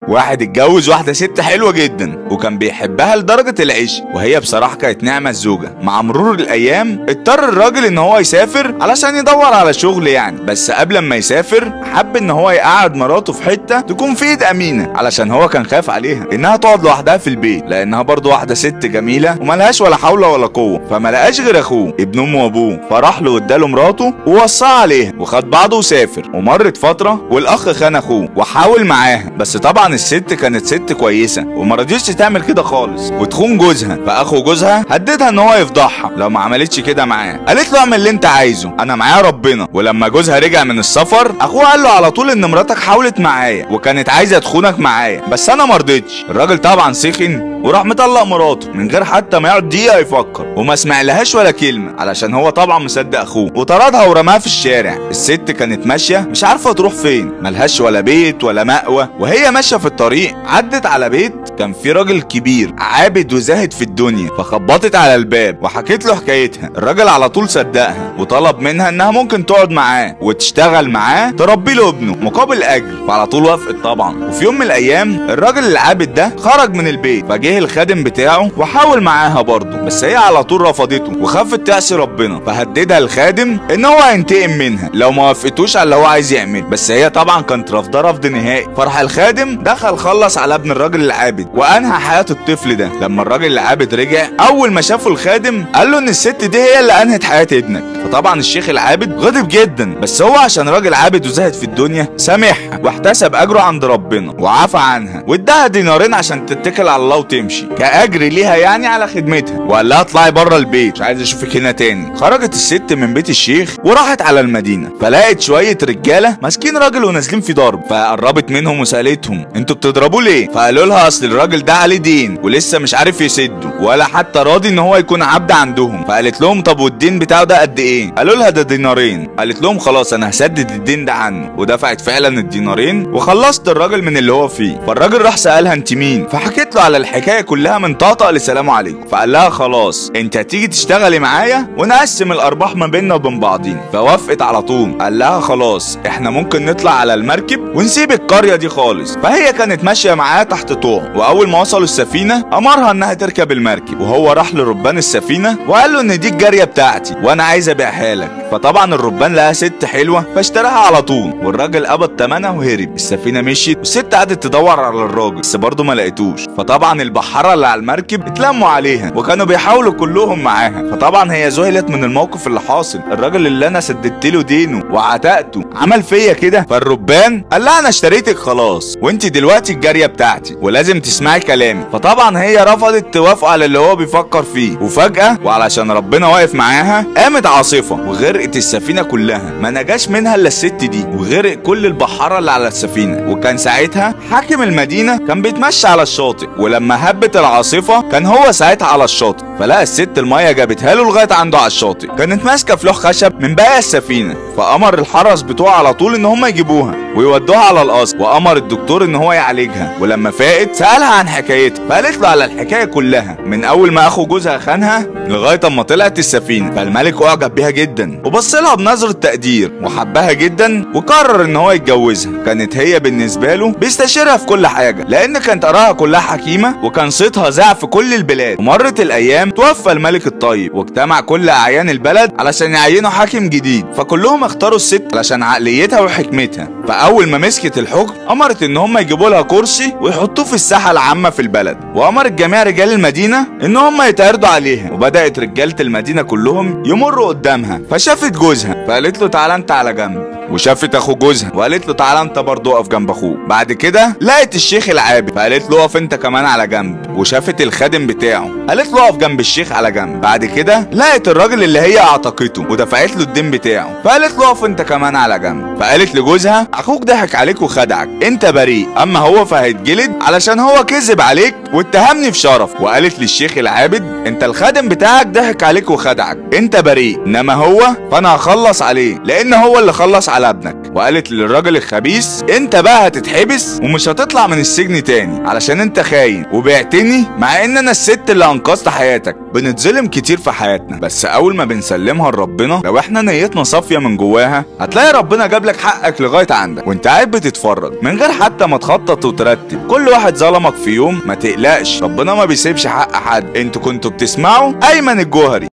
واحد اتجوز واحدة ست حلوة جدا وكان بيحبها لدرجة العشق وهي بصراحة كانت نعمة الزوجة مع مرور الأيام اضطر الراجل إن هو يسافر علشان يدور على شغل يعني بس قبل ما يسافر حب إن هو يقعد مراته في حتة تكون في إيد أمينة علشان هو كان خايف عليها إنها تقعد لوحدها في البيت لأنها برضه واحدة ست جميلة وملهاش ولا حول ولا قوة فما لقاش غير أخوه ابن أمه وأبوه فراح له واداله مراته ووصاها عليها وخد بعضه وسافر ومرت فترة والأخ خان أخوه وحاول معاها بس طبعا الست كانت ست كويسة وما رضيتش تعمل كده خالص وتخون جوزها فأخو جوزها هددها إن هو يفضحها لو ما عملتش كده معاه قالت له اعمل اللي أنت عايزه أنا معايا ربنا ولما جوزها رجع من السفر أخوه قال له على طول إن مراتك حاولت معايا وكانت عايزة تخونك معايا بس أنا مرضتش الراجل طبعا سخن وراح مطلق مراته من غير حتى ما يقعد دقيقه يفكر وما سمعلهاش ولا كلمه علشان هو طبعا مصدق اخوه وطردها ورماها في الشارع الست كانت ماشيه مش عارفه تروح فين ملهاش ولا بيت ولا مأوى وهي ماشيه في الطريق عدت على بيت كان في راجل كبير عابد وزاهد في الدنيا فخبطت على الباب وحكيت له حكايتها الراجل على طول صدقها وطلب منها انها ممكن تقعد معاه وتشتغل معاه تربي له ابنه مقابل اجر فعلى طول وافقت طبعا وفي يوم من الايام الراجل العابد ده خرج من البيت فجه الخادم بتاعه وحاول معاها برضه بس هي على طول رفضته وخافت تعصي ربنا فهددها الخادم ان هو هينتقم منها لو ما وافقتوش على اللي هو عايز يعمل بس هي طبعا كانت رافضه رفض نهائي فرح الخادم دخل خلص على ابن الراجل العابد وانهى حياه الطفل ده لما الراجل العابد رجع اول ما شافه الخادم قال له ان الست دي هي اللي انهت حياه ابنك فطبعا الشيخ العابد غضب جدا بس هو عشان راجل عابد وزاهد في الدنيا سامحها واحتسب اجره عند ربنا وعفى عنها واداها دينارين عشان تتكل على الله وتمشي كاجر ليها يعني على خدمتها وقال لها اطلعي بره البيت مش عايز اشوفك هنا تاني خرجت الست من بيت الشيخ وراحت على المدينه فلقت شويه رجاله ماسكين راجل ونازلين في ضرب فقربت منهم وسالتهم انتوا بتضربوه ليه فقالوا لها اصل الراجل ده عليه دين ولسه مش عارف يسده ولا حتى راضي ان هو يكون عبد عندهم فقالت لهم طب والدين بتاعه ده قد ايه قالوا لها ده دينارين قالت لهم خلاص انا هسدد الدين ده عنه ودفعت فعلا الدينارين وخلصت الراجل من اللي هو فيه فالراجل راح سالها انت مين فحكيت له على الحكايه كلها من طاطا لسلام عليكم فقال لها خلاص انت هتيجي تشتغلي معايا ونقسم الارباح ما بيننا وبين بعضينا فوافقت على طول قال لها خلاص احنا ممكن نطلع على المركب ونسيب القريه دي خالص فهي كانت ماشيه معاه تحت طوع واول ما وصلوا السفينه امرها انها تركب المركب وهو راح لربان السفينه وقال له ان دي الجاريه بتاعتي وانا عايز ابيعها لك فطبعا الربان لقاها ست حلوه فاشتراها على طول والراجل قبض ثمنها وهرب السفينه مشيت والست قعدت تدور على الراجل بس برضه ما لقيتوش فطبعا البحاره اللي على المركب اتلموا عليها وكانوا بيحاولوا كلهم معاها فطبعا هي ذهلت من الموقف اللي حاصل الراجل اللي انا سددت له دينه وعتقته عمل فيا كده فالربان قال لها انا اشتريتك خلاص وانت دلوقتي الجاريه بتاعتي ولازم تسمعي كلامي فطبعا هي رفضت توافق على اللي هو بيفكر فيه وفجاه وعلشان ربنا واقف معاها قامت عاصفه وغرقت السفينه كلها ما نجاش منها الا الست دي وغرق كل البحاره اللي على السفينه وكان ساعتها حاكم المدينه كان بيتمشى على الشاطئ ولما هبت العاصفه كان هو ساعتها على الشاطئ فلقى الست الميه جابتها له لغايه عنده على الشاطئ كانت ماسكه فلوح خشب من باقي السفينه فامر الحرس بتوعه على طول ان هم يجيبوها ويودوها على القصر وامر الدكتور ان هو يعالجها ولما فاقت سالها عن حكايتها فقالت له على الحكايه كلها من اول ما اخو جوزها خانها لغايه اما طلعت السفينه فالملك اعجب بيها جدا وبص لها بنظره تقدير وحبها جدا وقرر ان هو يتجوزها كانت هي بالنسبه له بيستشيرها في كل حاجه لان كانت اراها كلها حكيمه وكان صيتها ذاع في كل البلاد ومرت الايام توفى الملك الطيب واجتمع كل اعيان البلد علشان يعينوا حاكم جديد فكلهم اختاروا الست علشان عقليتها وحكمتها فاول ما مسكت الحكم امرت ان هم يجيبوا لها كرسي ويحطوه في الساحه العامه في البلد وامرت جميع رجال المدينه ان هم يتعرضوا عليها وبدات رجاله المدينه كلهم يمروا قدامها فشافت جوزها فقالت له تعالى انت على جنب وشافت اخو جوزها وقالت له تعالى انت برضه اقف جنب اخوك بعد كده لقت الشيخ العابد فقالت له اقف انت كمان على جنب وشافت الخادم بتاعه قالت له اقف جنب الشيخ على جنب بعد كده لقت الراجل اللي هي اعتقته ودفعت له الدين بتاعه فقالت له اقف انت كمان على جنب فقالت لجوزها اخوك ضحك عليك وخدعك انت بريء اما هو فهيتجلد علشان هو كذب عليك واتهمني في شرف وقالت للشيخ العابد انت الخادم بتاعك ضحك عليك وخدعك انت بريء انما هو فانا هخلص عليه لان هو اللي خلص على على ابنك وقالت للراجل الخبيث انت بقى هتتحبس ومش هتطلع من السجن تاني علشان انت خاين وبعتني مع ان انا الست اللي انقذت حياتك بنتظلم كتير في حياتنا بس اول ما بنسلمها لربنا لو احنا نيتنا صافيه من جواها هتلاقي ربنا جاب لك حقك لغايه عندك وانت قاعد بتتفرج من غير حتى ما تخطط وترتب كل واحد ظلمك في يوم ما تقلقش ربنا ما بيسيبش حق حد انتوا كنتوا بتسمعوا ايمن الجوهري